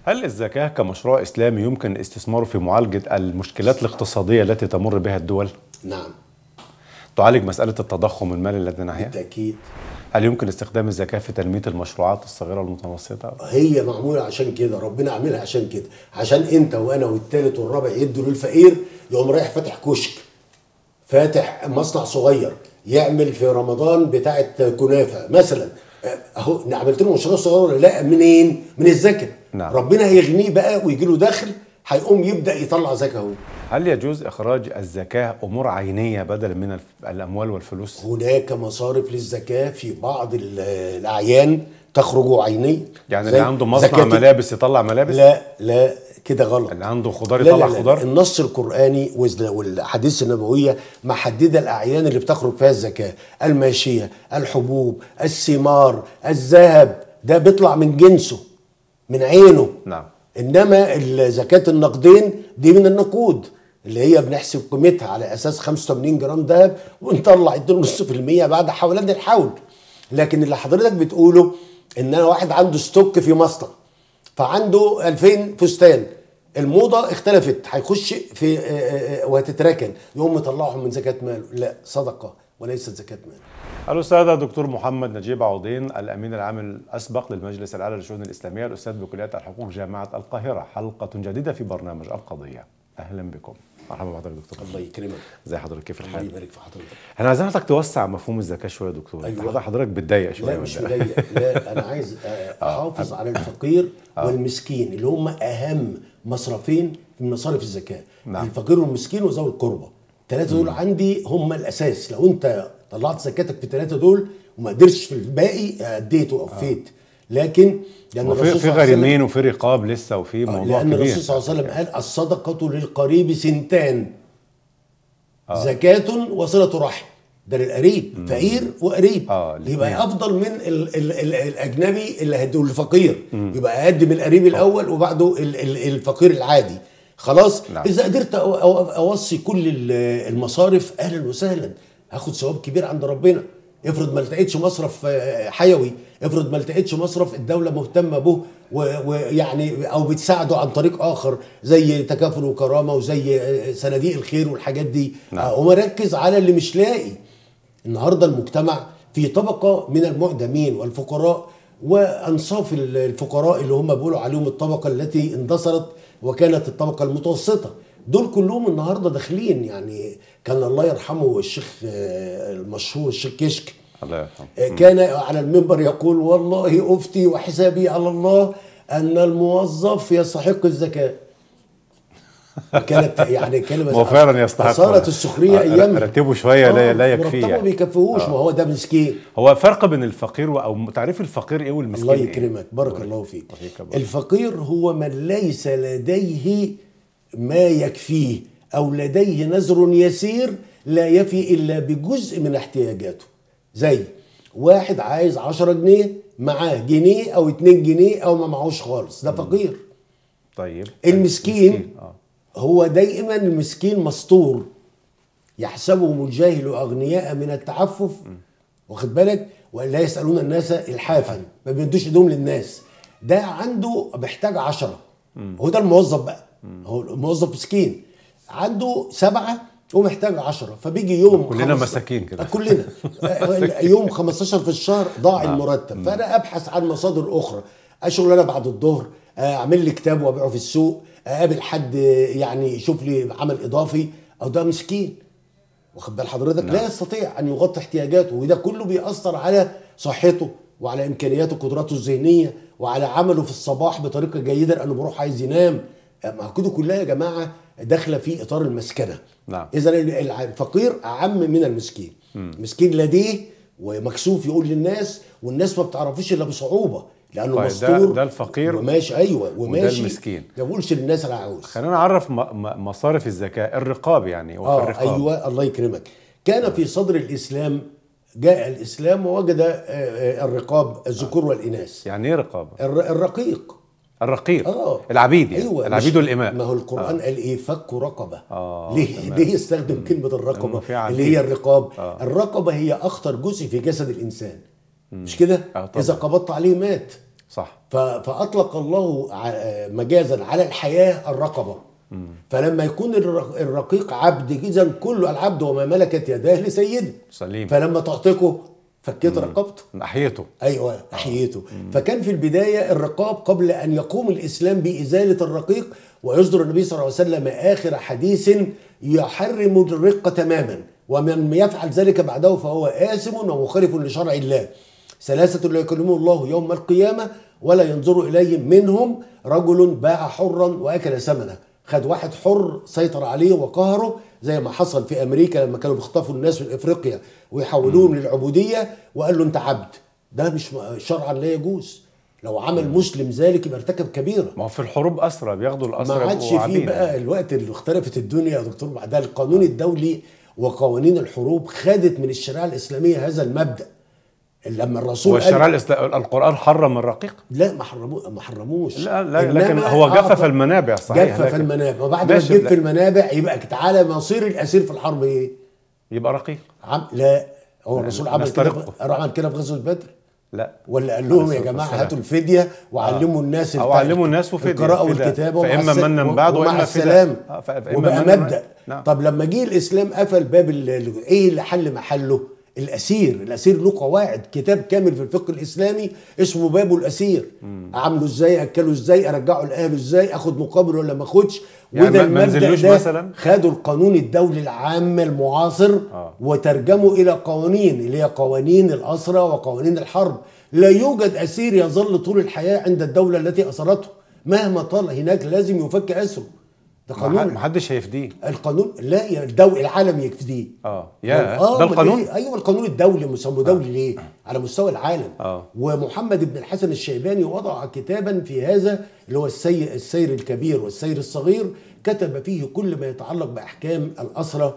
هل الزكاة كمشروع إسلامي يمكن استثماره في معالجة المشكلات الاقتصادية التي تمر بها الدول؟ نعم تعالج مسألة التضخم المالي الذي نحياه؟ بالتاكيد هل يمكن استخدام الزكاة في تنمية المشروعات الصغيرة والمتوسطة؟ هي معموله عشان كده ربنا عاملها عشان كده عشان انت وانا والتالت والرابع يدوا للفقير يقوم رايح فاتح كشك فاتح مصنع صغير يعمل في رمضان بتاعه كنافه مثلا اهو عملت له مشروع صغير ولا لا منين؟ من الزكاه نعم. ربنا هيغنيه بقى ويجي له دخل هيقوم يبدا يطلع زكاه هو هل يجوز إخراج الزكاة أمور عينية بدلا من الف- الأموال والفلوس؟ هناك مصارف للزكاه في بعض ال- الاعيان تخرج عينيه يعني زي اللي عنده مصنع زكاة- ملابس يطلع ملابس؟ لا لا كده غلط اللي عنده خضار لا يطلع لا لا خضار؟ النص القرآني والز- والأحاديث النبوية محددة الأعيان اللي بتخرج فيها الزكاة الماشية الحبوب الثمار الذهب ده بيطلع من جنسه من عينه نعم إنما ال- زكاة النقدين دي من النقود اللي هي بنحسب قيمتها على أساس 85 جرام ذهب ونطلع 2.5% بعد حولان الحول لكن اللي حضرتك بتقوله إن أنا واحد عنده ستوك في مصنع فعنده 2000 فستان الموضة اختلفت هيخش في آه، آه، آه، وهتتركن يقوم مطلعهم من زكاة ماله لا صدقة وليست زكاة مال الأستاذ دكتور محمد نجيب عوضين الأمين العام الأسبق للمجلس الأعلى للشؤون الإسلامية الأستاذ بكلية الحقوق جامعة القاهرة حلقة جديدة في برنامج القضية أهلا بكم مرحبا بحضرتك دكتور الله يكرمك ازي حضرتك كيف الله الحال؟ يبارك في حضرتك احنا عايزين حضرتك توسع مفهوم الزكاة شوية يا دكتور أيوة. أيوة. حضرتك بتضايق شوية لا من مش ده. مضايق لا انا عايز آه، احافظ على الفقير والمسكين اللي هم اهم مصرفين في مصارف الزكاه نعم. الفقير والمسكين وذوي القربى الثلاثه دول عندي هم الاساس لو انت طلعت زكاتك في الثلاثه دول وما قدرتش في الباقي اديت ووفيت لكن لان وفي الرسول في صلى الله عليه وسلم- غارمين وفي رقاب لسه وفي آه، موضوع لان كبير الرسول صلى الله عليه وسلم قال الصدقه للقريب سنتان زكاه وصله رحم ده للقريب فقير وقريب آه، الاتنين. يبقى افضل من ال ال ال الاجنبي اللي هيديه للفقير يبقى اقدم القريب الاول وبعده ال ال الفقير العادي خلاص نعم. اذا قدرت أو أو اوصي كل ال- المصارف اهلا وسهلا هاخد ثواب كبير عند ربنا افرض ما التقيتش مصرف آه، حيوي افرض ما التقيتش مصرف الدوله مهتمه به و- ويعني او بتساعده عن طريق اخر زي تكافل وكرامه وزي آه، صناديق الخير والحاجات دي نعم. آه، ومركز على اللي مش لاقي النهارده المجتمع في طبقه من المعدمين والفقراء وانصاف الفقراء اللي هم بيقولوا عليهم الطبقه التي اندثرت وكانت الطبقه المتوسطه دول كلهم النهارده داخلين يعني كان الله يرحمه الشيخ آه، المشهور الشيخ كشك الله يرحمه آه، كان على المنبر يقول والله افتي وحسابي على الله ان الموظف يستحق الزكاه كانت يعني كلمه هو فعلا يستحق صارت السخريه آه، ايامها رتبه شوية لا- آه، لا يكفيه مرتبه يعني. ما بيكفيهوش ما هو ده مسكين هو فرق بين الفقير و- او تعريف الفقير ايه والمسكين الله إيه؟ يكرمك بارك الله فيك وفيك بارك. الفقير هو من ليس لديه ما يكفيه او لديه نذر يسير لا يفي الا بجزء من احتياجاته زي واحد عايز 10 جنيه معاه جنيه او 2 جنيه او ما معهوش خالص ده فقير طيب المسكين اه هو دائما المسكين مستور يحسبهم الجاهل اغنياء من التعفف واخد بالك ولا يسالون الناس الحافا ما بيدوش ايدهم للناس ده عنده محتاج عشرة هو ده الموظف بقى هو الموظف مسكين عنده سبعة ومحتاج عشرة فبيجي يوم كلنا خمس- مساكين كده. كلنا يوم 15 في الشهر ضاع المرتب فانا ابحث عن مصادر اخرى اشغل انا بعد الظهر اعمل لي كتاب وابيعه في السوق اقابل حد يعني يشوف لي عمل اضافي او ده مسكين واخد بال حضرتك لا يستطيع ان يغطي احتياجاته وده كله بيأثر على صحته وعلى امكانياته وقدراته الذهنيه وعلى عمله في الصباح بطريقه جيده لانه بيروح عايز ينام ما كده كلها يا جماعه داخله في اطار المسكنه نعم. اذا الفقير اعم من المسكين مسكين لديه ومكسوف يقول للناس والناس ما بتعرفوش الا بصعوبه لانه طيب ده- مستور ده الفقير وماشي ايوه وماشي المسكين. ما بقولش للناس انا عاوز خلينا نعرف م- م- مصارف الزكاة الرقاب يعني وفي اه الرقاب ايوه الله يكرمك كان في صدر الاسلام جاء الاسلام ووجد آه، آه، الرقاب الذكور والاناث يعني ايه رقاب الر- الرقيق الرقيق اه العبيد يعني ايوه العبيد مش- والإماء ما هو القران قال ايه فك رقبه آه، ليه تمام. ليه يستخدم كلمه لأنه الرقبه في عبيد. اللي هي الرقاب آه. الرقبه هي اخطر جزء في جسد الانسان مش كده آه، طبعا. اذا قبضت عليه مات صح ف- فاطلق الله ع- مجازا على الحياه الرقبه فلما يكون الر- الرقيق عبد اذا كل العبد وما ملكت يداه لسيده سليم فلما تعتقه فكيت رقبته ناحيته ايوه احييته فكان في البدايه الرقاب قبل ان يقوم الاسلام بازاله الرقيق ويصدر النبي صلى الله عليه وسلم اخر حديث يحرم الرق تماما ومن يفعل ذلك بعده فهو آثم ومخالف لشرع الله ثلاثة لا يكلمه الله يوم القيامة ولا ينظر إليهم منهم رجل باع حرا وأكل ثمنه خد واحد حر سيطر عليه وقهره زي ما حصل في أمريكا لما كانوا بيخطفوا الناس من إفريقيا ويحولوهم للعبودية وقال له أنت عبد ده مش شرعا لا يجوز لو عمل مسلم ذلك يبقى ارتكب كبيره ما هو في الحروب اسرى بياخدوا ما الاسرى عادش يبقوا فيه عبيد. بقى الوقت اللي اختلفت الدنيا يا دكتور بعدها القانون الدولي وقوانين الحروب خدت من الشريعه الاسلاميه هذا المبدا لما الرسول والشرع قال الإسلام القرآن حرم الرقيق لا ما حرموه ما حرموش لا لا لكن إنما هو جفف أعطى- المنابع صحيح جفف لكن المنابع وبعد ما ماشي، تجف لا. المنابع يبقى تعالى مصير الاسير في الحرب ايه؟ يبقى رقيق عم لا هو الرسول عمل كده نسترقه. في- عمل كده في غزوه بدر لا ولا قال لهم يا عليه جماعه الصلاة هاتوا الفديه وعلموا الناس أو التع- علموا الناس وفدية. القراءه فداء. والكتابه فإما ومع الس- منا بعد ومع وإما السلام فداء. آه، فإما وبقى منا مبدا نعم. طب لما جه الاسلام قفل باب ال- ال- ايه اللي حل محله الاسير الاسير له قواعد كتاب كامل في الفقه الاسلامي اسمه باب الاسير اعامله ازاي اكله ازاي ارجعه لاهله ازاي اخد مقابل ولا ما اخدش يعني وده ما- ما المبدأ نزلوش ده مثلاً؟ خدوا القانون الدولي العام المعاصر آه. وترجموا الى قوانين اللي هي قوانين الاسرى وقوانين الحرب لا يوجد اسير يظل طول الحياه عند الدوله التي اسرته مهما طال هناك لازم يفك اسره ده ما حد- قانون ما حدش هيفديه القانون لا يا الدولة العالم يكفيه اه يا آه، ده أمال القانون إيه؟ ايوه القانون الدولي مسمى دولي ليه؟ على مستوى العالم آه. ومحمد بن الحسن الشيباني وضع كتابا في هذا اللي هو السير, السير الكبير والسير الصغير كتب فيه كل ما يتعلق باحكام الاسرى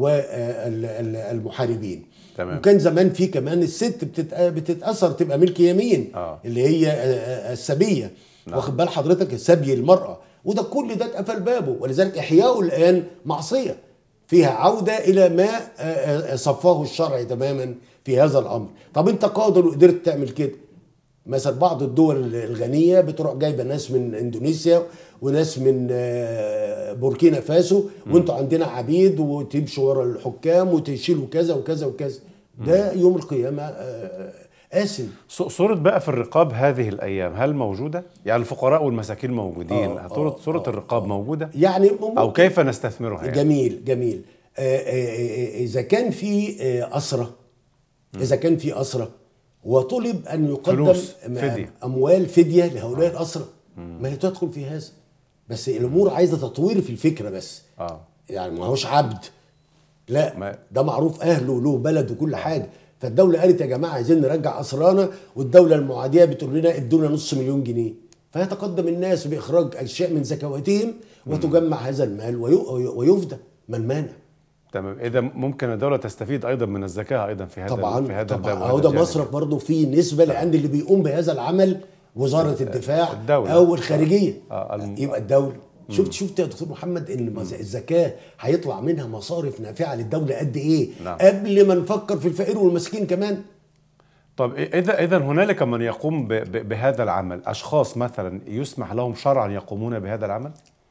والمحاربين تمام. وكان زمان في كمان الست بتت- بتتاثر تبقى ملك يمين آه. اللي هي آه، آه، السبيه واخد بال حضرتك سبي المراه وده كل ده اتقفل بابه ولذلك احياؤه الان معصيه فيها عوده الى ما آه، آه، صفاه الشرع تماما في هذا الامر طب انت قادر وقدرت تعمل كده مثلا بعض الدول الغنيه بتروح جايبه ناس من اندونيسيا وناس من آه، بوركينا فاسو وانتوا عندنا عبيد وتمشوا ورا الحكام وتشيلوا كذا وكذا وكذا ده يوم القيامه آه، آسم ص- صورة بقى في الرقاب هذه الأيام هل موجودة؟ يعني الفقراء والمساكين موجودين آه، صورة, آه، صورة آه، الرقاب موجودة؟ يعني أو كيف نستثمرها يعني؟ جميل جميل آه، آه، آه، اذا كان في آه، اسره اذا كان في اسره وطلب ان يقدم فلوس، م- فدية. اموال فديه لهؤلاء الاسره ما هي تدخل في هذا بس الامور عايزه تطوير في الفكره بس اه يعني ما هوش عبد لا ما- ده معروف اهله وله بلد وكل حاجه فالدوله قالت يا جماعه عايزين نرجع اسرانا والدوله المعاديه بتقول لنا ادونا نص مليون جنيه فيتقدم الناس باخراج اشياء من زكواتهم وتجمع هذا المال وي- ويفدى من مانع تمام إذا ممكن الدولة تستفيد أيضا من الزكاة أيضا في هذا طبعا في هذا طبعا الباب اهو وهذا ده الجانب. مصرف برضه فيه نسبه لان اللي بيقوم بهذا العمل وزاره الدفاع الدولة. او الخارجيه آه، الم- يبقى الدوله شفت شفت يا دكتور محمد ان المز- الزكاه هيطلع منها مصارف نافعه للدوله قد ايه نعم. قبل ما نفكر في الفقير والمسكين كمان طب إذا إذا هنالك من يقوم ب- ب- بهذا العمل أشخاص مثلا يسمح لهم شرعا يقومون بهذا العمل؟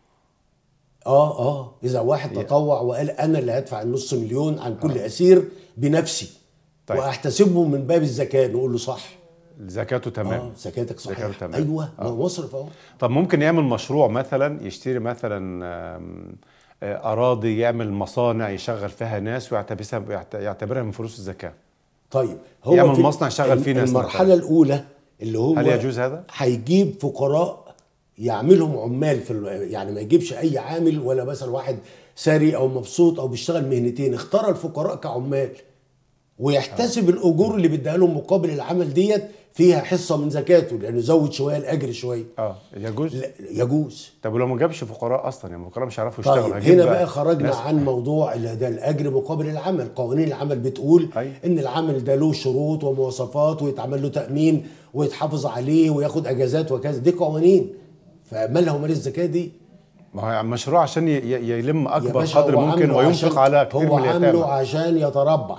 اه اه اذا واحد تطوع وقال انا اللي هدفع النص مليون عن كل اسير بنفسي طيب. واحتسبه من باب الزكاه نقول له صح زكاته تمام اه زكاتك صحيح زكاته تمام. ايوه ما هو مصرف اهو طب ممكن يعمل مشروع مثلا يشتري مثلا آم، آه، اراضي يعمل مصانع يشغل فيها ناس ويعتبرها يعت- يعتبرها من فلوس الزكاه طيب هو يعمل في مصنع يشغل فيه ناس المرحله مثلاً. الاولى اللي هو هل يجوز هذا؟ هيجيب فقراء يعملهم عمال في ال- يعني ما يجيبش اي عامل ولا مثلا واحد ثري او مبسوط او بيشتغل مهنتين اختار الفقراء كعمال ويحتسب الاجور اللي بيديها لهم مقابل العمل ديت فيها حصه من زكاته لانه زود شويه الاجر شويه اه يجوز لا يجوز طب ولو ما جابش فقراء اصلا يعني الفقراء مش هيعرفوا يشتغلوا طيب هيجيب هنا بقى خرجنا ناس- عن موضوع اللي ده الاجر مقابل العمل قوانين العمل بتقول أيوة. ان العمل ده له شروط ومواصفات ويتعمل له تامين ويتحافظ عليه وياخد اجازات وكذا دي قوانين فمالها ومال الزكاه دي ما هو يعني مشروع عشان ي- ي- يلم يا اكبر باشا قدر هو ممكن عامله وينفق عشان- على كثير هو من عامله اليتامى عشان يتربح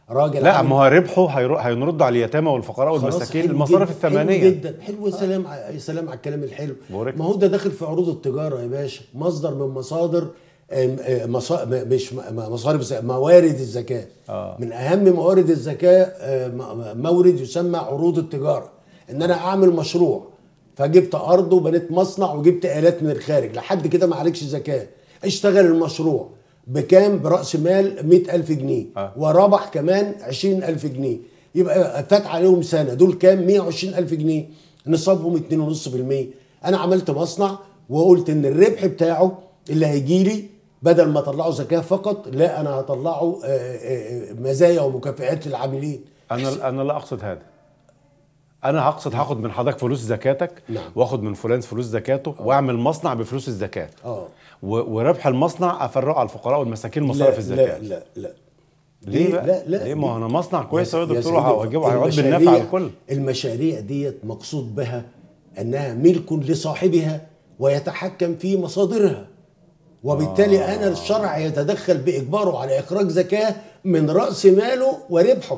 راجل لا عامل- ما هو ربحه هيرو- هينرد على اليتامى والفقراء خلاص، والمساكين حلو المصارف جدا، الثمانيه حلو جدا حلو يا سلام ع- يا سلام على الكلام الحلو بورك. ما هو ده داخل في عروض التجاره يا باشا مصدر من مصادر آم، آه، مصا... م- مش م- م- مصارف ز- موارد الزكاه آه. من اهم موارد الزكاه آه، م- م- مورد يسمى عروض التجاره ان انا اعمل مشروع فجبت ارض وبنيت مصنع وجبت الات من الخارج لحد كده ما عليكش زكاه اشتغل المشروع بكام براس مال 100000 جنيه آه. وربح كمان 20000 جنيه يبقى فات عليهم سنه دول كام 120000 جنيه نصابهم 2.5% انا عملت مصنع وقلت ان الربح بتاعه اللي هيجي لي بدل ما اطلعه زكاه فقط لا انا هطلعه آه، آه، آه، مزايا ومكافئات للعاملين انا انا لا اقصد هذا انا هقصد هاخد من حضرتك فلوس زكاتك نعم. واخد من فلان فلوس زكاته واعمل مصنع بفلوس الزكاه اه و- وربح المصنع افرقه على الفقراء والمساكين مصارف لا الزكاه لا لا لا ليه بقى؟ لا لا ليه ما هو انا مصنع كويس أهو يا يا دكتور سيدي، وهجيبه هيعود المشاريع- بالنفع على الكل المشاريع ديت مقصود بها انها ملك لصاحبها ويتحكم في مصادرها وبالتالي آه. انا الشرع يتدخل باجباره على اخراج زكاه من راس ماله وربحه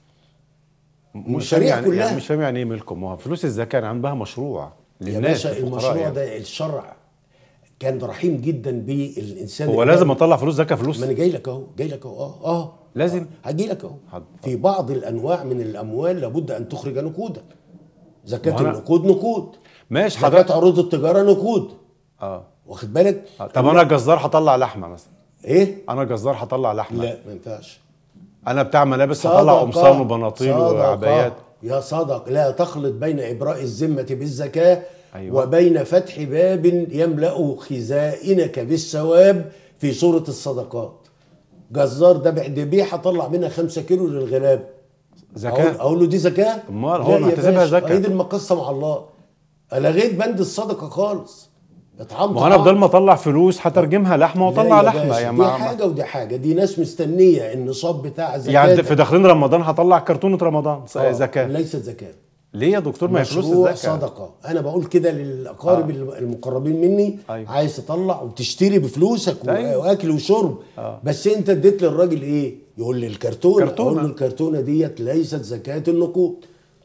مش المشاريع فاهم يعني كلها. يعني مش فاهم يعني ايه ملكم ما هو فلوس الزكاه انا عامل بها مشروع يا للناس باشا للفقراء المشروع يعني. ده الشرع كان رحيم جدا بالانسان هو اللي- لازم اطلع فلوس زكاه فلوس ما انا جاي لك اهو جاي لك اهو اه اه لازم؟ هجي لك اهو حاضر. في بعض الانواع من الاموال لابد ان تخرج نقودا زكاه ما أنا- النقود نقود ماشي زكاه حضرتك عروض التجاره نقود اه واخد بالك آه، طب انا جزار هطلع لحمه مثلا ايه انا جزار هطلع لحمه لا ما ينفعش انا بتاع ملابس هطلع قمصان وبناطيل صدقة. وعبايات يا صدق لا تخلط بين ابراء الذمه بالزكاه أيوة. وبين فتح باب يملا خزائنك بالثواب في صوره الصدقات جزار ده بعد بيه هطلع منها 5 كيلو للغلاب أقول, زكاه اقول له دي زكاه أمال هو لا يا محتسبها باشا، زكاة. هي دي المقصه مع الله لغيت بند الصدقه خالص اطعام ما انا طعام. بدل ما اطلع فلوس هترجمها لحمه لا واطلع يا لحمه باشا، يا دي ما حاجه ودي حاجه دي ناس مستنيه النصاب بتاع الزكاه يعني ده. في داخلين رمضان هطلع كرتونه رمضان آه، زكاه ليست زكاه ليه يا دكتور ما هي فلوس مشروع الزكاه صدقه انا بقول كده للاقارب آه. المقربين مني أيوة. عايز تطلع وتشتري بفلوسك و- أيوة. واكل وشرب آه. بس انت اديت للراجل ايه يقول لي الكرتونه كرتونة. اقول له الكرتونه ديت ليست زكاه النقود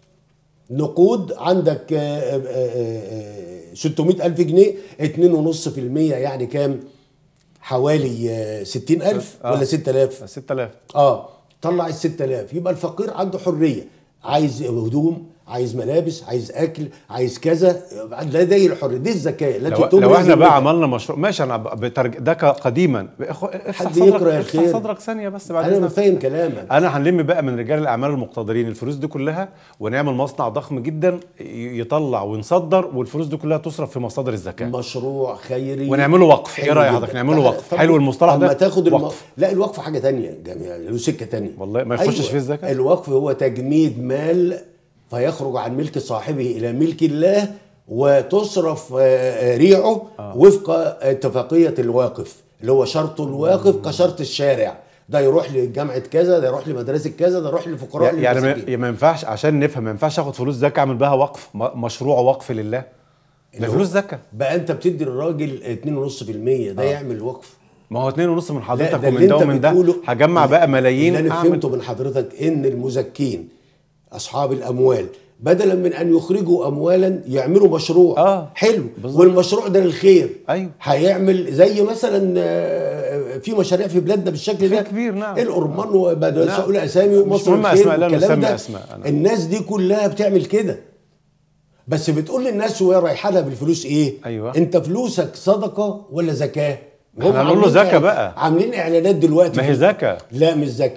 نقود عندك آه، آه، آه، 600 ألف جنيه 2.5% يعني كام حوالي آه، 60 ألف آه. ولا 6000 6000 اه طلع ال 6000 يبقى الفقير عنده حريه عايز هدوم عايز ملابس عايز اكل عايز كذا لديه الحريه دي الزكاه التي لو, تبرز لو احنا بقى الملك. عملنا مشروع ماشي انا ب- بترج... ده ك- قديما اخ- افتح حد صدرك يكره افتح الخير. صدرك ثانيه بس بعد انا إذنك. فاهم كلامك انا هنلم بقى من رجال الاعمال المقتدرين الفلوس دي كلها ونعمل مصنع ضخم جدا ي- يطلع ونصدر والفلوس دي كلها تصرف في مصادر الزكاه مشروع خيري ونعمله وقف ايه حلو راي جدا. حضرتك نعمله وقف طب- حلو المصطلح طب ده ما تاخد الم... وقف لا الوقف حاجه تانية جميع له سكه تانية والله ما يخشش فيه الزكاة؟ الوقف هو تجميد مال فيخرج عن ملك صاحبه الى ملك الله وتصرف آه، ريعه وفق اتفاقيه الواقف اللي هو شرط الواقف كشرط الشارع ده يروح لجامعه كذا ده يروح لمدرسه كذا ده يروح للفقراء يعني ما للمساكين. ما ينفعش عشان نفهم ما ينفعش اخد فلوس زكاه اعمل بها وقف م- مشروع وقف لله ده اللي هو- فلوس زكاه بقى انت بتدي للراجل 2.5% ده يعمل وقف ما هو اتنين ونص من لا حضرتك ده ومن اللي ده انت ومن ده بتقوله هجمع بقى ملايين اللي انا أعمل- فهمته من حضرتك ان المزكين اصحاب الاموال بدلا من ان يخرجوا اموالا يعملوا مشروع آه، حلو بالظبط. والمشروع ده للخير أيوة. هيعمل زي مثلا آه، في مشاريع في بلادنا بالشكل في ده كبير، نعم. الأرمان وبدل نعم. اقول اسامي مش ومصر مهم الخير أسماء، لا والكلام نسمي ده. أسماء، أنا- الناس دي كلها بتعمل كده بس بتقول للناس وهي رايحه لها بالفلوس ايه؟ أيوة. انت فلوسك صدقه ولا زكاه؟ احنا هم هنقول له عاملين زكاة إعلان- بقى. عاملين اعلانات دلوقتي ما هي زكاه لا مش زكاة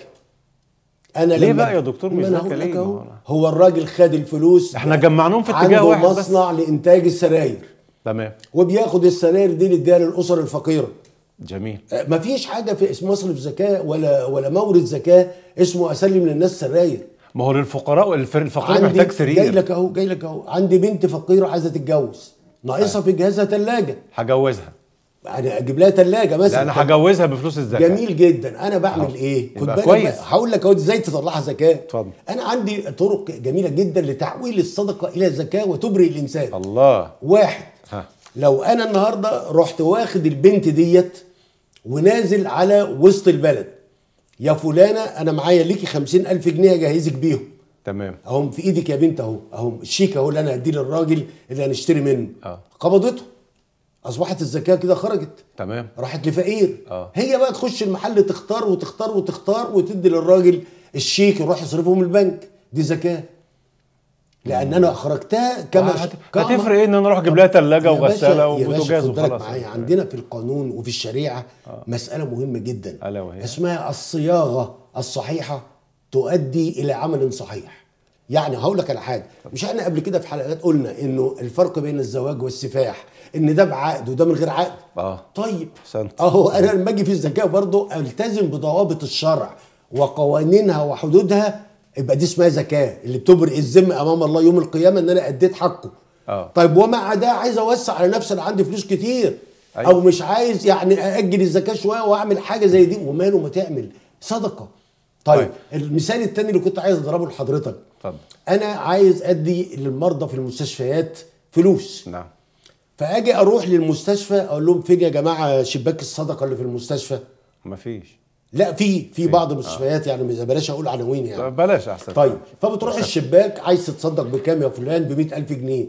انا ليه لما- بقى يا دكتور مش ما أنا زكاة هقول لك ليه؟ أهو. ما هو أنا- هو الراجل خد الفلوس احنا جمعناهم في اتجاه عنده واحد بس مصنع لانتاج السراير تمام وبياخد السراير دي يديها للاسر الفقيره جميل آه، مفيش حاجه في اسم مصرف زكاه ولا ولا مورد زكاه اسمه اسلم للناس سراير ما هو للفقراء الف- الفقير عندي محتاج جاي سرير لك اهو جاي لك اهو عندي بنت فقيره عايزه تتجوز ناقصها في جهازها ثلاجه هجوزها انا اجيب لها ثلاجه مثلا لا انا هجوزها بفلوس الزكاه جميل جدا انا بعمل ايه خد يبقى بالك كويس. بقى، هقول لك اهو ازاي تطلعها زكاه اتفضل. انا عندي طرق جميله جدا لتحويل الصدقه الى زكاه وتبرئ الانسان الله واحد ها لو انا النهارده رحت واخد البنت ديت ونازل على وسط البلد يا فلانه انا معايا ليكي خمسين الف جنيه اجهزك بيهم تمام اهم في ايدك يا بنت اهو اهو الشيك اهو اللي انا هديه للراجل اللي هنشتري منه اه قبضته اصبحت الزكاه كده خرجت تمام راحت لفقير آه. هي بقى تخش المحل تختار وتختار وتختار وتدي للراجل الشيك يروح يصرفه من البنك دي زكاه لان انا اخرجتها كما هت- كما- هتفرق ايه ان انا اروح اجيب لها ثلاجه يا باشا- وغساله يا باشا وبوتاجاز خد بالك وخلاص معايا عندنا في القانون وفي الشريعه مساله مهمه جدا ألا وهي؟ اسمها الصياغه الصحيحه تؤدي الى عمل صحيح يعني هقول لك على حاجه مش احنا قبل كده في حلقات قلنا انه الفرق بين الزواج والسفاح ان ده بعقد وده من غير عقد اه طيب أحسنت. اهو انا لما اجي في الزكاه برضه التزم بضوابط الشرع وقوانينها وحدودها يبقى دي اسمها زكاه اللي بتبرئ الذمه امام الله يوم القيامه ان انا اديت حقه اه طيب ومع ده عايز اوسع على نفسي انا عندي فلوس كتير أيوة. او مش عايز يعني ااجل الزكاه شويه واعمل حاجه زي دي وماله ما تعمل صدقه طيب, طيب. المثال التاني اللي كنت عايز اضربه لحضرتك اتفضل انا عايز ادي للمرضى في المستشفيات فلوس نعم فاجي اروح للمستشفى اقول لهم فين يا جماعه شباك الصدقه اللي في المستشفى مفيش لا في في بعض المستشفيات يعني بلاش اقول عناوين يعني بلاش احسن طيب فبتروح الشباك عايز تتصدق بكام يا فلان ب ألف جنيه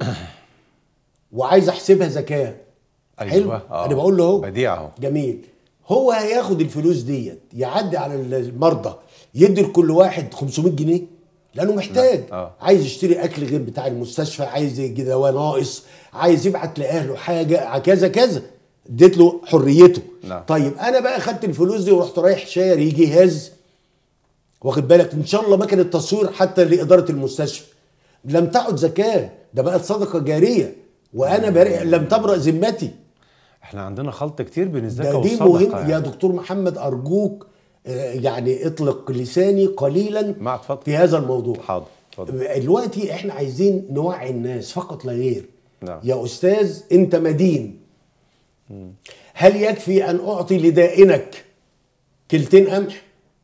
وعايز احسبها زكاه أيوة. حلو آه. انا بقول له اهو بديع اهو جميل هو هياخد الفلوس ديت يعدي على المرضى يدي لكل واحد 500 جنيه لانه محتاج نعم. آه. عايز يشتري اكل غير بتاع المستشفى عايز يجي دواء ناقص عايز يبعت لاهله حاجه كذا كذا اديت له حريته نعم. طيب انا بقى خدت الفلوس دي ورحت رايح شاري جهاز واخد بالك ان شاء الله مكنه تصوير حتى لاداره المستشفى لم تعد زكاه ده بقت صدقه جاريه وانا بريء لم تبرأ ذمتي احنا عندنا خلط كتير بين الزكاه ده دي والصدقه مهم يعني. يا دكتور محمد ارجوك آه، يعني اطلق لساني قليلا مع اتفضل في هذا الموضوع حاضر اتفضل دلوقتي احنا عايزين نوعي الناس فقط لا غير نعم. يا استاذ انت مدين هل يكفي ان اعطي لدائنك كلتين قمح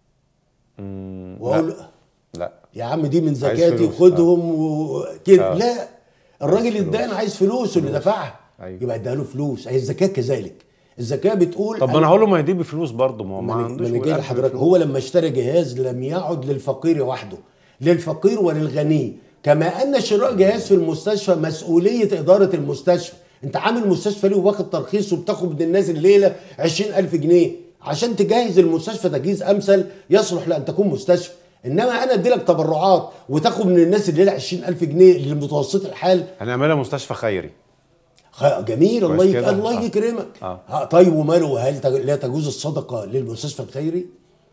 واقول لا يا عم دي من عايز زكاتي فلوس. خدهم وكده آه. لا الراجل فلوس. الدائن عايز فلوس اللي دفعها أيوة. يبقى اداله فلوس هي الزكاه كذلك الزكاه بتقول طب ما انا هقول له ما هي دي بفلوس برضه ما هو ما ما عندوش انا جاي والألف لحضرتك بفلوس. هو لما اشترى جهاز لم يعد للفقير وحده للفقير وللغني كما ان شراء جهاز في المستشفى مسؤوليه اداره المستشفى انت عامل مستشفى ليه واخد ترخيص وبتاخد من الناس الليله 20000 جنيه عشان تجهز المستشفى تجهيز امثل يصلح لان تكون مستشفى انما انا ادي لك تبرعات وتاخد من الناس الليله 20000 جنيه لمتوسط الحال هنعملها مستشفى خيري خ- جميل الله كويس يك... كده؟ الله آه. يكرمك آه. آه. طيب وماله هل تج... لا تجوز الصدقه للمستشفى الخيري؟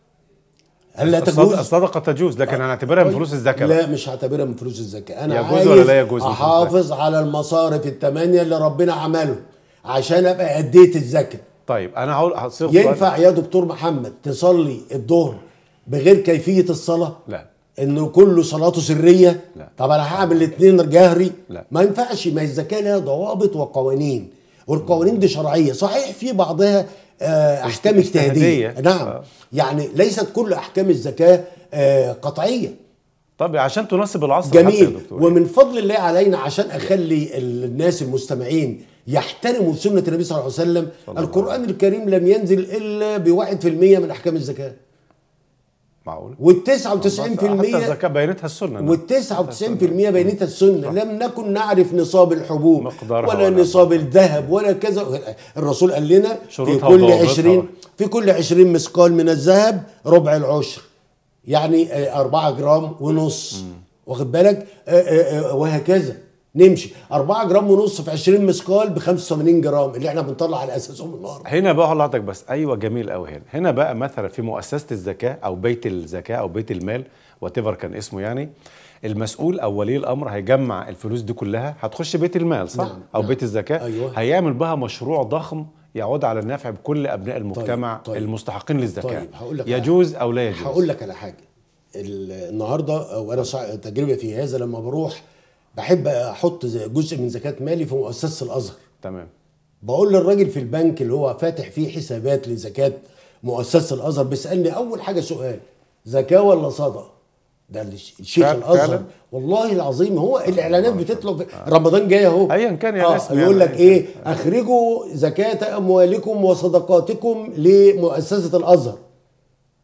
هل لا الصد- تجوز؟ الصدقه تجوز لكن هنعتبرها من طيب. فلوس الزكاه لا بقى. مش هعتبرها من فلوس الزكاه انا يجوز عايز ولا لا يجوز من فلوس احافظ على المصارف الثمانيه اللي ربنا عمله عشان ابقى اديت الزكاه طيب انا هقول هصيغ سؤال. ينفع يا دكتور محمد تصلي الظهر بغير كيفيه الصلاه لا انه كله صلاته سريه لا. طب انا هعمل الاثنين جهري لا. ما ينفعش ما الزكاه لها ضوابط وقوانين والقوانين دي شرعيه صحيح في بعضها آه، احكام اجتهاديه اجتهادية. نعم آه. يعني ليست كل احكام الزكاه آه، قطعيه طب عشان تناسب العصر حتى يا جميل دكتور. ومن فضل الله علينا عشان اخلي الناس المستمعين يحترموا سنه النبي صلى الله عليه وسلم الله القران الكريم لم ينزل الا بواحد في المية من احكام الزكاه معقول والتسعة وتسعين في حتى المية الزكاه بينتها السنه نعم. والتسعة وتسعين في المية بينتها السنة لم نكن نعرف نصاب الحبوب مقدارها ولا ولا- نصاب الذهب ولا كذا الرسول قال لنا في شروطها كل وضوابطها. عشرين في كل عشرين مثقال من الذهب ربع العشر يعني آه، أربعة جرام ونص واخد بالك آه، آه، آه، وهكذا نمشي أربعة جرام ونص في 20 مثقال ب 85 جرام اللي احنا بنطلع على أساسهم النهارده هنا بقى حضرتك بس ايوه جميل قوي هنا هنا بقى مثلا في مؤسسه الزكاه او بيت الزكاه او بيت المال وات كان اسمه يعني المسؤول او ولي الامر هيجمع الفلوس دي كلها هتخش بيت المال صح نعم، او نعم. بيت الزكاه أيوة. هيعمل بها مشروع ضخم يعود على النفع بكل ابناء المجتمع طيب. المستحقين للزكاه طيب، هقول لك على- يجوز او لا يجوز هقول لك على حاجه ال- النهارده وانا صع- تجربه في هذا لما بروح بحب احط زي جزء من زكاه مالي في مؤسسه الازهر تمام بقول للراجل في البنك اللي هو فاتح فيه حسابات لزكاه مؤسسه الازهر بيسالني اول حاجه سؤال زكاه ولا صدقه ده الش- الشيخ فعلا- الازهر فعلا؟ والله العظيم هو الاعلانات بتطلع في رمضان جاي اهو أياً كان يا آه ناس يعني يقول لك أياً ايه كان. اخرجوا زكاه اموالكم وصدقاتكم لمؤسسه الازهر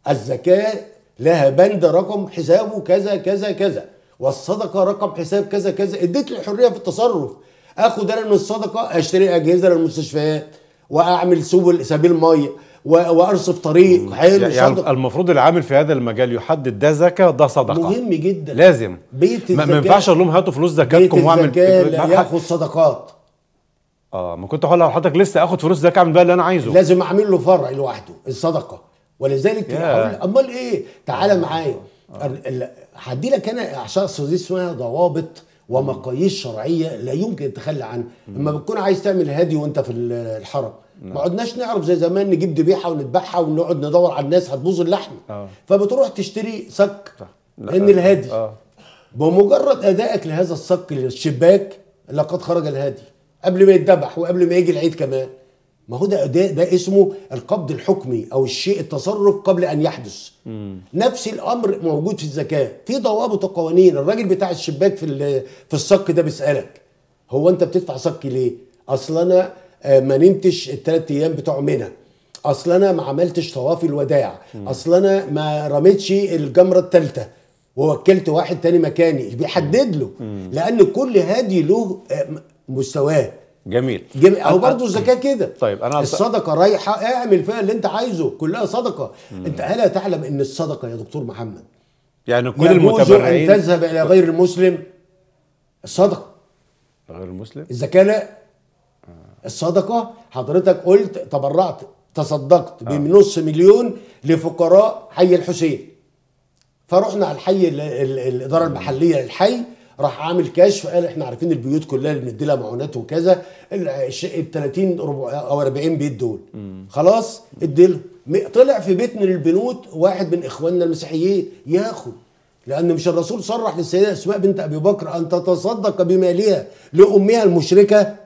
الزكاه لها بند رقم حسابه كذا كذا كذا والصدقه رقم حساب كذا كذا اديت لي الحريه في التصرف اخد انا من الصدقه اشتري اجهزه للمستشفيات واعمل سبل سبيل ميه و- وارصف طريق حلو يعني صدقه المفروض العامل في هذا المجال يحدد ده زكاه ده صدقه مهم جدا لازم بيت ما, ما الزكاة- ينفعش اقول لهم هاتوا فلوس بيت زكاتكم واعمل الزكاه لا ما- ياخد صدقات اه ما كنت هقول لحضرتك لسه اخد فلوس زكاه اعمل بقى اللي انا عايزه لازم اعمل له فرع لوحده الصدقه ولذلك ياه. هقول- امال ايه تعالى معايا ال- ال- هدي لك انا عشان دي اسمها ضوابط ومقاييس شرعيه لا يمكن التخلي عنها اما بتكون عايز تعمل هدي وانت في ال- الحرم ما عدناش نعرف زي زمان نجيب ذبيحه ونذبحها ونقعد ندور على الناس هتبوظ اللحم آه. فبتروح تشتري صك لا، لان الهدي اه بمجرد ادائك لهذا الصك للشباك لقد خرج الهادي قبل ما يتذبح وقبل ما يجي العيد كمان ما هو ده ده, ده اسمه القبض الحكمي او الشيء التصرف قبل ان يحدث نفس الامر موجود في الزكاه في ضوابط وقوانين الراجل بتاع الشباك في ال- في الصك ده بيسالك هو انت بتدفع صك ليه اصل انا آه، ما نمتش الثلاث ايام بتوع منى اصل انا ما عملتش طواف الوداع اصل انا ما رميتش الجمره الثالثه ووكلت واحد تاني مكاني بيحدد له لان كل هادي له آه، مستواه جميل جميل او أنا- برضه الزكاه كده طيب، أنا- الصدقه رايحه اعمل فيها اللي انت عايزه كلها صدقه انت هلا تعلم ان الصدقه يا دكتور محمد يعني كل يجوز ان المتبرعين تذهب الى غير المسلم الصدقه غير المسلم الزكاه لا الصدقه حضرتك قلت تبرعت تصدقت بنص مليون لفقراء حي الحسين فرحنا على الحي ال- ال- الاداره المحليه للحي راح عامل كشف قال احنا عارفين البيوت كلها اللي بندي لها معونات وكذا ال ال 30 ربع او 40 بيت دول خلاص اديله م- طلع في بيت من البنوت واحد من اخواننا المسيحيين ياخد لان مش الرسول صرح للسيده اسماء بنت ابي بكر ان تتصدق بمالها لامها المشركه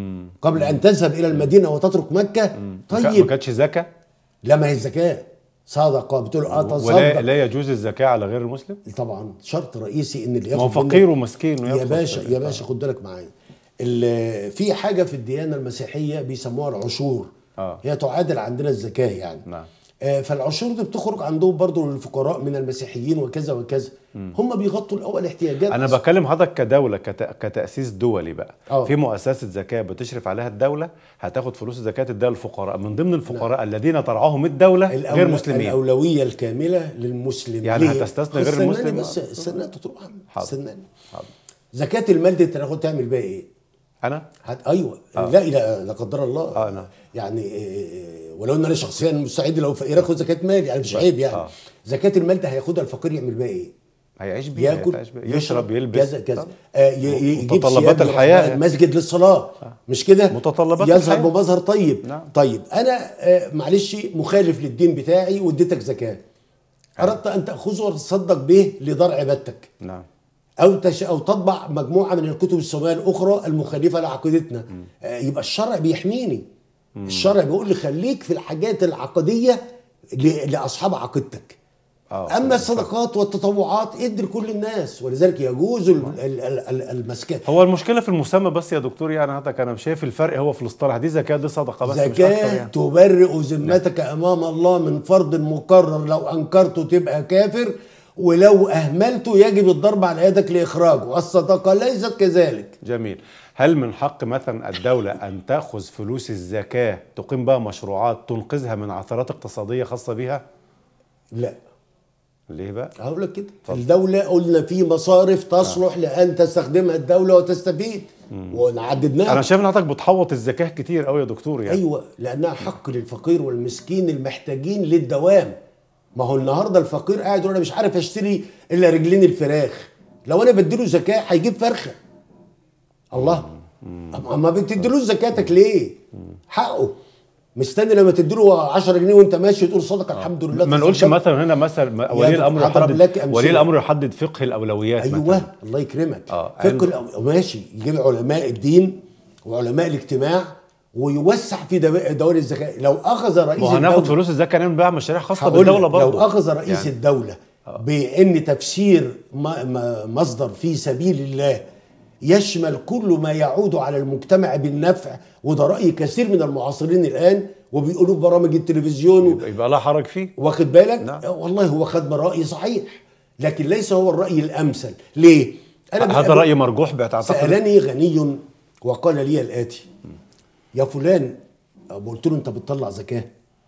قبل ان تذهب الى المدينه وتترك مكه ما طيب كانتش زكاه لا ما هي الزكاه صدقه بتقول ولا اتصدق لا يجوز الزكاه على غير المسلم طبعا شرط رئيسي ان اللي ما هو ياخد منك- فقير ومسكين يا وياخد باشا في- يا باشا خد بالك معايا ال- في حاجه في الديانه المسيحيه بيسموها العشور آه. هي تعادل عندنا الزكاه يعني نعم آه، فالعشور دي بتخرج عندهم برضو للفقراء من المسيحيين وكذا وكذا هم بيغطوا الاول احتياجات انا بكلم حضرتك كدوله كت... كتاسيس دولي بقى آه. في مؤسسه زكاه بتشرف عليها الدوله هتاخد فلوس الزكاه تديها للفقراء من ضمن الفقراء الذين ترعاهم الدوله الأول- غير مسلمين الاولويه الكامله للمسلم يعني ليه؟ هتستثني غير استناني المسلم؟ بس استنى دكتور محمد حاضر. استناني حاضر. زكاه المال دي انت هتاخد تعمل بيها ايه؟ انا هت... ايوه آه. لا لا لا قدر الله آه، نعم. يعني إيه، ولو ان انا شخصيا مستعد لو فقير اخد زكاه مال يعني مش عيب يعني آه. زكاه المال ده هياخدها الفقير يعمل بيها ايه؟ هيعيش بيها ياكل يعيش بيها. يشرب يلبس كذا كذا طب. آه ي- ي- يجيب متطلبات ثياب الحياة يروح يعني. المسجد للصلاه مش كده؟ متطلبات يظهر الحياة. بمظهر طيب نعم. طيب انا آه معلش مخالف للدين بتاعي واديتك زكاه اردت ان تاخذه وتتصدق به لدار عبادتك نعم او تش... او تطبع مجموعه من الكتب السماويه الاخرى المخالفه لعقيدتنا آه يبقى الشرع بيحميني الشرع بيقول لي خليك في الحاجات العقديه ل... لاصحاب عقيدتك آه، اما الصدقات والتطوعات ادي لكل الناس ولذلك يجوز ال- ال- ال- ال- المسكن هو المشكله في المسمى بس يا دكتور يعني حضرتك انا شايف الفرق هو في الاصطلاح دي زكاه دي صدقه بس مش اكتر زكاة يعني تبرئ ذمتك امام الله من فرض مكرر لو انكرته تبقى كافر ولو اهملته يجب الضرب على يدك لاخراجه والصدقه ليست كذلك جميل هل من حق مثلا الدولة أن تأخذ فلوس الزكاة تقيم بها مشروعات تنقذها من عثرات اقتصادية خاصة بها؟ لا ليه بقى؟ هقول لك كده الدولة قلنا في مصارف تصلح لأن تستخدمها الدولة وتستفيد ونعددناها أنا شايف إن حضرتك بتحوط الزكاة كتير قوي يا دكتور يعني أيوة لأنها حق للفقير والمسكين المحتاجين للدوام ما هو النهاردة الفقير قاعد يقول أنا مش عارف أشتري إلا رجلين الفراخ لو أنا بديله زكاة هيجيب فرخة الله أما ما بتديلوش زكاتك ليه؟ حقه مستني لما تديله 10 جنيه وانت ماشي تقول صدق الحمد لله ما نقولش تصدقت. مثلا هنا مثلا ولي الأمر هضرب لك يحدد أمثلة. ولي الأمر يحدد فقه الأولويات ايوه مثلا الله يكرمك آه، فقه عند- الأو- ماشي يجيب علماء الدين وعلماء الاجتماع ويوسع في دو- دوائر الزكاه لو اخذ رئيس وهناخد الدوله فلوس الزكاة نعمل بها مشاريع خاصة هقول بالدولة لك، برضه لو اخذ رئيس يعني الدوله بان تفسير م- م- مصدر في سبيل الله يشمل كل ما يعود على المجتمع بالنفع وده راي كثير من المعاصرين الان وبيقولوا في برامج التلفزيون و... يبقى, يبقى لا حرج فيه واخد بالك نعم. والله هو خد راي صحيح لكن ليس هو الراي الامثل ليه هذا بقابل- راي مرجوح بتعتقد سالني غني وقال لي الاتي يا فلان قلت له انت بتطلع زكاه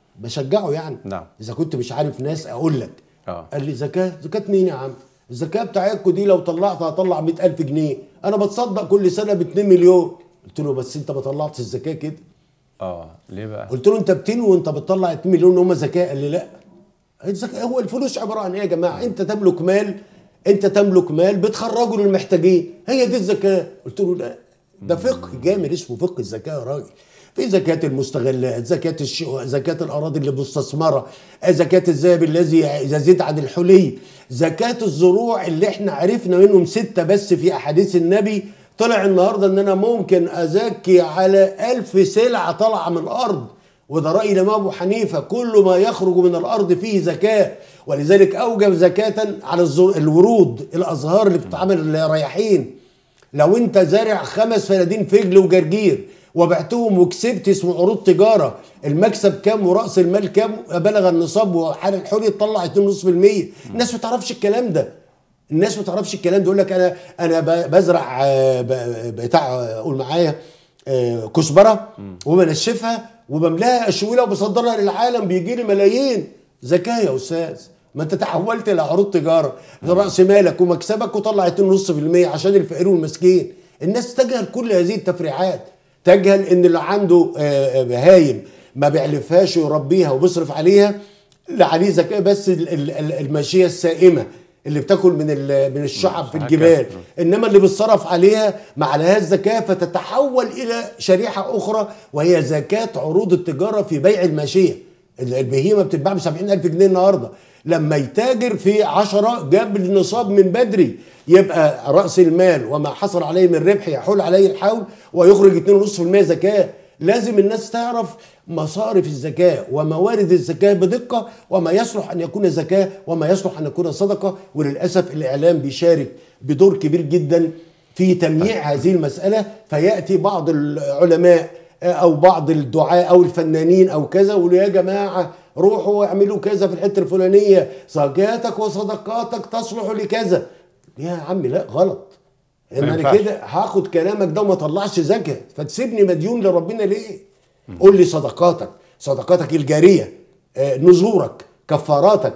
بشجعه يعني نعم. اذا كنت مش عارف ناس اقول لك آه. قال لي زكاه زكاه مين يا عم الزكاه بتاعتكم دي لو طلعت هطلع 100000 جنيه انا بتصدق كل سنه ب 2 مليون قلت له بس انت ما طلعتش الزكاه كده اه ليه بقى قلت له انت بتنوي وانت بتطلع 2 مليون هم زكاه قال لي لا الزكاه هو الفلوس عباره عن ايه يا جماعه انت تملك مال انت تملك مال بتخرجه للمحتاجين هي دي الزكاه قلت له لا ده فقه جامد اسمه فقه الزكاه يا راجل في زكاة المستغلات، زكاة الشقق، زكاة الأراضي اللي مستثمرة، زكاة الذهب الذي يزيد عن الحلي، زكاة الزروع اللي احنا عرفنا منهم ستة بس في أحاديث النبي، طلع النهارده إن أنا ممكن أزكي على ألف سلعة طالعة من الأرض، وده رأي الإمام أبو حنيفة كل ما يخرج من الأرض فيه زكاة ولذلك أوجب زكاة على الزر- الورود الأزهار اللي بتتعمل للرياحين لو أنت زارع خمس فنادين فجل وجرجير وبعتهم وكسبت اسمه عروض تجارة المكسب كام ورأس المال كام بلغ النصاب وحال الحولي تطلع 2.5% الناس ما تعرفش الكلام ده الناس ما تعرفش الكلام ده يقول لك انا انا ب- بزرع آه، ب- بتاع آه، قول معايا آه، كزبره وبنشفها وبملاها اشوله وبصدرها للعالم بيجي لي ملايين زكاه يا استاذ ما انت تحولت الى عروض تجاره ده راس مالك ومكسبك وطلع 2.5% عشان الفقير والمسكين الناس تجهل كل هذه التفريعات تجهل ان اللي عنده آه، آه، بهايم ما بيعلفهاش ويربيها وبيصرف عليها اللي عليه زكاه بس ال- ال- ال- الماشيه السائمه اللي بتاكل من ال- من الشعب في هكذا. الجبال انما اللي بيتصرف عليها ما عليهاش زكاه فتتحول الى شريحه اخرى وهي زكاه عروض التجاره في بيع الماشيه ال- البهيمه بتتباع ب 70000 جنيه النهارده لما يتاجر في 10 جاب النصاب من بدري يبقى راس المال وما حصل عليه من ربح يحول عليه الحول ويخرج 2.5% زكاه لازم الناس تعرف مصارف الزكاة وموارد الزكاة بدقة وما يصلح أن يكون زكاة وما يصلح أن يكون صدقة وللأسف الإعلام بيشارك بدور كبير جدا في تمييع هذه المسألة فيأتي بعض العلماء أو بعض الدعاء أو الفنانين أو كذا ويقولوا يا جماعة روحوا واعملوا كذا في الحتة الفلانية زكاتك وصدقاتك تصلح لكذا يا عمي لا غلط ان انا ينفعش. كده هاخد كلامك ده وما اطلعش زكاه فتسيبني مديون لربنا ليه؟ قول لي صدقاتك صدقاتك الجاريه آه، نذورك كفاراتك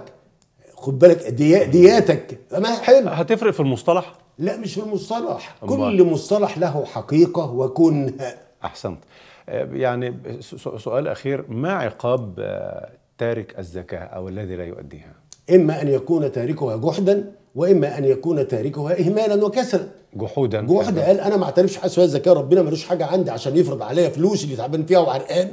خد بالك دي دياتك ما حلو هتفرق في المصطلح لا مش في المصطلح أمال. كل مصطلح له حقيقه وكن احسنت آه، يعني س- س- سؤال اخير ما عقاب آه، تارك الزكاه او الذي لا يؤديها اما ان يكون تاركها جحدا واما ان يكون تاركها اهمالا وكسلا جحودا جحد قال انا ما اعترفش حاجه اسمها زكاه ربنا ملوش حاجه عندي عشان يفرض عليا فلوس اللي تعبان فيها وعرقان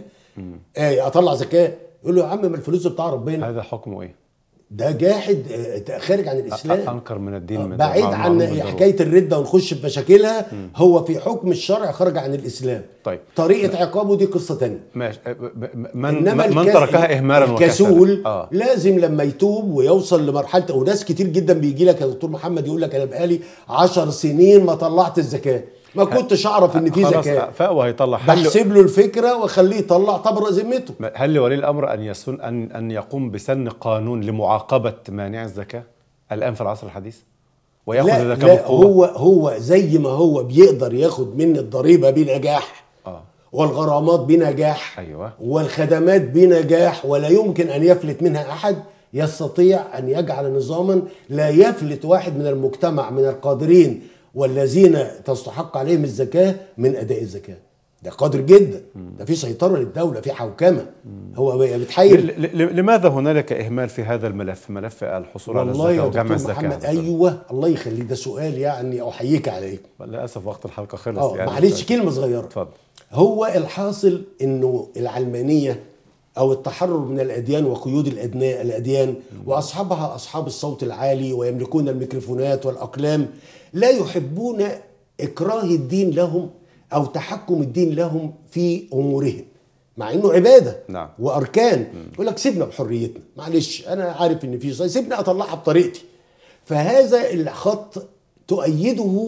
آه اطلع زكاه يقول له يا عم ما الفلوس بتاع ربنا هذا حكمه ايه ده جاحد آه، خارج عن الاسلام انكر من الدين من بعيد مع- عن معلوم بالضرورة. حكايه الرده ونخش في مشاكلها هو في حكم الشرع خرج عن الاسلام طيب. طريقه عقابه دي قصه تانية ماشي آه، ب- ب- من انما من الكس- تركها اهمالا وكسلا الكسول اه لازم لما يتوب ويوصل لمرحله وناس كتير جدا بيجي لك يا دكتور محمد يقول لك انا بقالي 10 سنين ما طلعت الزكاه ما كنتش اعرف ان في خلاص زكاه فاق وهيطلع هل بحسب له الفكره واخليه يطلع تبرأ ذمته هل لولي الامر ان يسن ان ان يقوم بسن قانون لمعاقبه مانع الزكاه الان في العصر الحديث وياخذ لا, الزكاه لا بقوه هو هو زي ما هو بيقدر ياخد مني الضريبه بنجاح اه والغرامات بنجاح أيوة. والخدمات بنجاح ولا يمكن ان يفلت منها احد يستطيع ان يجعل نظاما لا يفلت واحد من المجتمع من القادرين والذين تستحق عليهم الزكاه من اداء الزكاه ده قادر جدا ده في سيطره للدوله في حوكمه هو بيتحيل ل- ل- لماذا هنالك اهمال في هذا الملف ملف الحصول على والله الزكاه يا وجمع دكتور الزكاه محمد ايوه الله يخليك ده سؤال يعني احييك عليه للاسف وقت الحلقه خلص اه يعني معلش كلمه صغيره اتفضل هو الحاصل انه العلمانيه او التحرر من الاديان وقيود الادناء الاديان واصحابها اصحاب الصوت العالي ويملكون الميكروفونات والاقلام لا يحبون اكراه الدين لهم او تحكم الدين لهم في امورهم مع انه عباده نعم. واركان يقول لك سيبنا بحريتنا معلش انا عارف ان في صلاة، سيبني اطلعها بطريقتي فهذا الخط تؤيده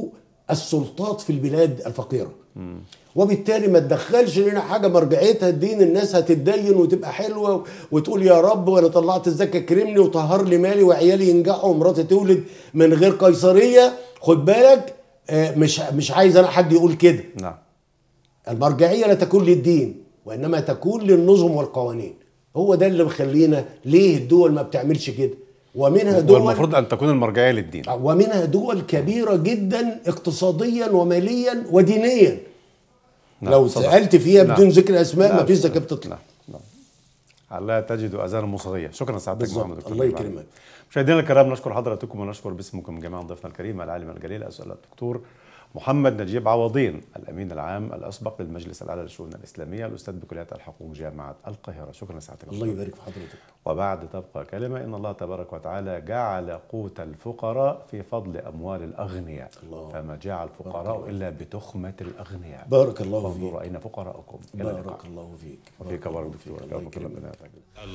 السلطات في البلاد الفقيره وبالتالي ما تدخلش لنا حاجه مرجعيتها الدين الناس هتتدين وتبقى حلوه وتقول يا رب وانا طلعت الزكاه كرمني وطهر لي مالي وعيالي ينجحوا ومراتي تولد من غير قيصريه خد بالك آه، مش مش عايز انا حد يقول كده نعم المرجعيه لا تكون للدين وانما تكون للنظم والقوانين هو ده اللي مخلينا ليه الدول ما بتعملش كده ومنها دول والمفروض ان تكون المرجعيه للدين ومنها دول كبيرة جدا اقتصاديا وماليا ودينيا نعم، لو صدق. سألت فيها نعم. بدون ذكر أسماء نعم. ما فيش زكاة بتطلع نعم نعم على تجد اذانا مصريه شكرا سعادتك بالظبط. محمد دكتور الله جمال. يكرمك. مشاهدينا الكرام نشكر حضراتكم ونشكر باسمكم جميعا ضيفنا الكريم العالم الجليل اسال الدكتور محمد نجيب عوضين الامين العام الاسبق للمجلس الاعلى للشؤون الاسلاميه الاستاذ بكليه الحقوق جامعه القاهره شكرا سعادتك الله يبارك في حضرتك وبعد تبقى كلمة إن الله تبارك وتعالى جعل قوت الفقراء في فضل أموال الأغنياء الله. فما جاء الفقراء إلا بتخمة الأغنياء بارك الله فيك فانظروا أين فقراءكم إلى اللقاء بارك الله فيك وفيك بارك بارك الله فيك. دكتور الله كرمك يكرمك. ربنا يعافيك.